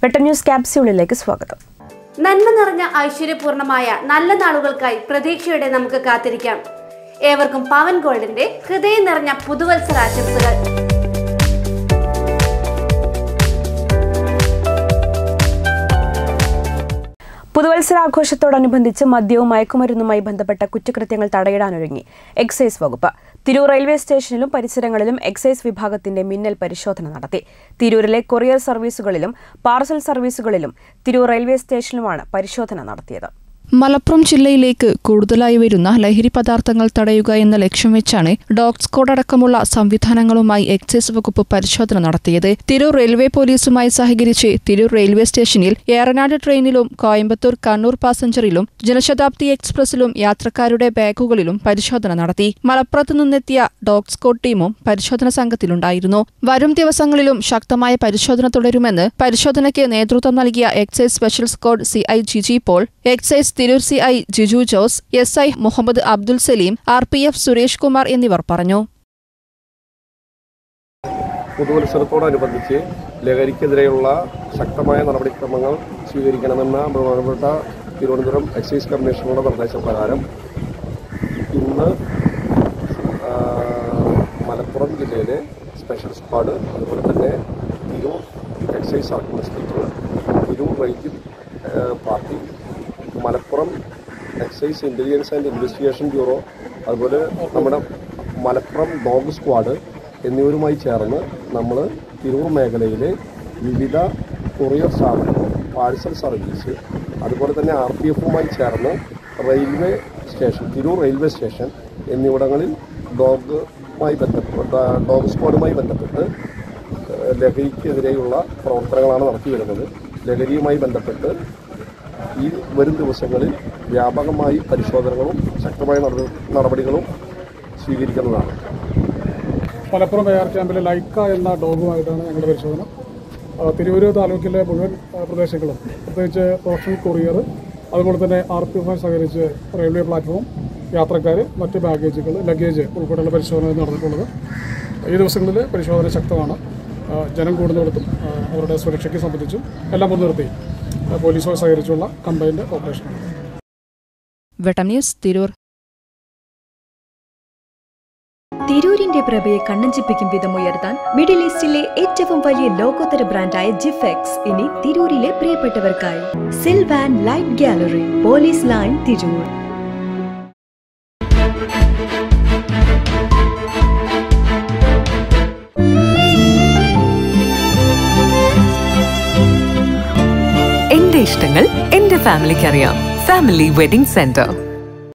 വെട്ട ന്യൂസ് ക്യാപ്സ്യൂളിലേക്ക് സ്വാഗതം നന്മ നിറഞ്ഞ ഐശ്വര്യപൂർണമായ നല്ല നാളുകൾക്കായി പ്രതീക്ഷയോടെ നമുക്ക് കാത്തിരിക്കാം ഏവർക്കും പവൻ ഗോൾഡിന്റെ ഹൃദയം നിറഞ്ഞ പുതുവത്സരാശംസകൾ പുതുവത്സരാഘോഷത്തോടനുബന്ധിച്ച് മദ്യവും മയക്കുമരുന്നുമായി ബന്ധപ്പെട്ട കുറ്റകൃത്യങ്ങൾ തടയിടാനൊരുങ്ങി എക്സൈസ് വകുപ്പ് തിരൂർ റെയിൽവേ സ്റ്റേഷനിലും പരിസരങ്ങളിലും എക്സൈസ് വിഭാഗത്തിന്റെ മിന്നൽ പരിശോധന നടത്തി തിരൂരിലെ കൊറിയർ സർവീസുകളിലും പാർസൽ സർവീസുകളിലും തിരൂർ റെയിൽവേ സ്റ്റേഷനിലുമാണ് പരിശോധന നടത്തിയത് മലപ്പുറം ജില്ലയിലേക്ക് കൂടുതലായി വരുന്ന ലഹരി പദാർത്ഥങ്ങൾ തടയുക എന്ന ലക്ഷ്യം വെച്ചാണ് ഡോഗ് സ്ക്വാഡ് അടക്കമുള്ള സംവിധാനങ്ങളുമായി എക്സൈസ് വകുപ്പ് പരിശോധന നടത്തിയത് തിരൂർ റെയിൽവേ പോലീസുമായി സഹകരിച്ച് തിരൂർ റെയിൽവേ സ്റ്റേഷനിൽ ഏറനാട് ട്രെയിനിലും കോയമ്പത്തൂർ കണ്ണൂർ പാസഞ്ചറിലും ജനശതാബ്ദി എക്സ്പ്രസിലും യാത്രക്കാരുടെ ബാഗുകളിലും പരിശോധന നടത്തി മലപ്പുറത്ത് നിന്നെത്തിയ ഡോഗ് സ്ക്വാഡ് ടീമും പരിശോധന സംഘത്തിലുണ്ടായിരുന്നു വരും ദിവസങ്ങളിലും ശക്തമായ പരിശോധന തുടരുമെന്ന് പരിശോധനയ്ക്ക് നേതൃത്വം നൽകിയ excise special squad C I Jiji Paul excise Tirur C I Jiju Jose S I Muhammad Abdul Saleem R P F Suresh Kumar എന്നിവർ പറഞ്ഞു പുതുവത്സരത്തോടനുബന്ധിച്ച് ലഹരിക്കെതിരെയുള്ള ശക്തമായ നടപടിക്രമങ്ങൾ സ്വീകരിക്കണമെന്ന ബഹുമാനപ്പെട്ട തിരുവനന്തപുരം എക്സൈസ് കമ്മീഷണറുടെ നിർദ്ദേശപ്രകാരം ഇന്ന് ആ, മലപ്പുറം ജില്ലയിലെ സ്പെഷ്യൽ സ്ക്വാഡ് അതുപോലെ തന്നെ Tirur excise circle inspector Tirur range ആ, party Malappuram excise intelligence and investigation bureau അതുപോലെ നമ്മുടെ മലപ്പുറം ഡോഗ് സ്ക്വാഡ് എന്നിവരുമായി ചേർന്ന് നമ്മൾ തിരൂർ മേഖലയിലെ വിവിധ കൊറിയർ സ്ഥാപനങ്ങൾ പാഴ്സൽ സർവീസ് അതുപോലെ തന്നെ ആർ പി എഫുമായി ചേർന്ന് railway station Tirur railway station എന്നിവിടങ്ങളിൽ ഡോഗുമായി ബന്ധപ്പെട്ട ഡോഗ് സ്ക്വാഡുമായി ബന്ധപ്പെട്ട് ഏഹ്, ലഹരിക്കെതിരെയുള്ള പ്രവർത്തനങ്ങളാണ് നടത്തി വരുന്നത് ലഹരിയുമായി ബന്ധപ്പെട്ട് ഈ വരും ദിവസങ്ങളിൽ വ്യാപകമായി പരിശോധനകളും ശക്തമായ നട- നടപടികളും സ്വീകരിക്കുന്നതാണ് മലപ്പുറം എയർ ക്യാമ്പിലെ ലൈക്ക എന്ന ഡോഗുമായിട്ടാണ് ഞങ്ങളുടെ പരിശോധന ആ, തിരുവൂര് താലൂക്കിലെ മുഴുവൻ ആ, പ്രദേശങ്ങളും പ്രത്യേകിച്ച് പ്രൊഫഷണൽ കൊറിയർ അതുപോലെ തന്നെ ആർ പി എഫുമായി സഹകരിച്ച് റെയിൽവേ പ്ലാറ്റ്ഫോം യാത്രക്കാർ മറ്റ് ബാഗേജുകൾ ലഗേജ് ഉൾപ്പെടെയുള്ള പരിശോധന നടന്നിട്ടുള്ളത് ഈ ദിവസങ്ങളിൽ പരിശോധന ശക്തമാണ് ആ, ജനം കൂടുന്നിടത്തും ആ, അവരുടെ സുരക്ഷയ്ക്ക് സംബന്ധിച്ചും എല്ലാം മുൻനിർത്തി ആ, പോലീസുമായി സഹകരിച്ചുള്ള കമ്പൈൻഡ് ഓപ്പറേഷനാണ് വെട്ടം ന്യൂസ് തിരൂർ തിരൂരിന്റെ പ്രഭയെ കണ്ണഞ്ചിപ്പിക്കും വിധം ഉയർത്താൻ മിഡിൽ ഈസ്റ്റിലെ ഏറ്റവും വലിയ ലോകോത്തര ബ്രാൻഡായ ജിഫെക്സ് ഇനി തിരൂരിലെ പ്രിയപ്പെട്ടവർക്കായി Silvan light gallery police line Tirur എന്റെ ഇഷ്ടങ്ങൾ എന്റെ ഫാമിലിക്ക് അറിയാം ഫാമിലി വെഡിംഗ് സെന്റർ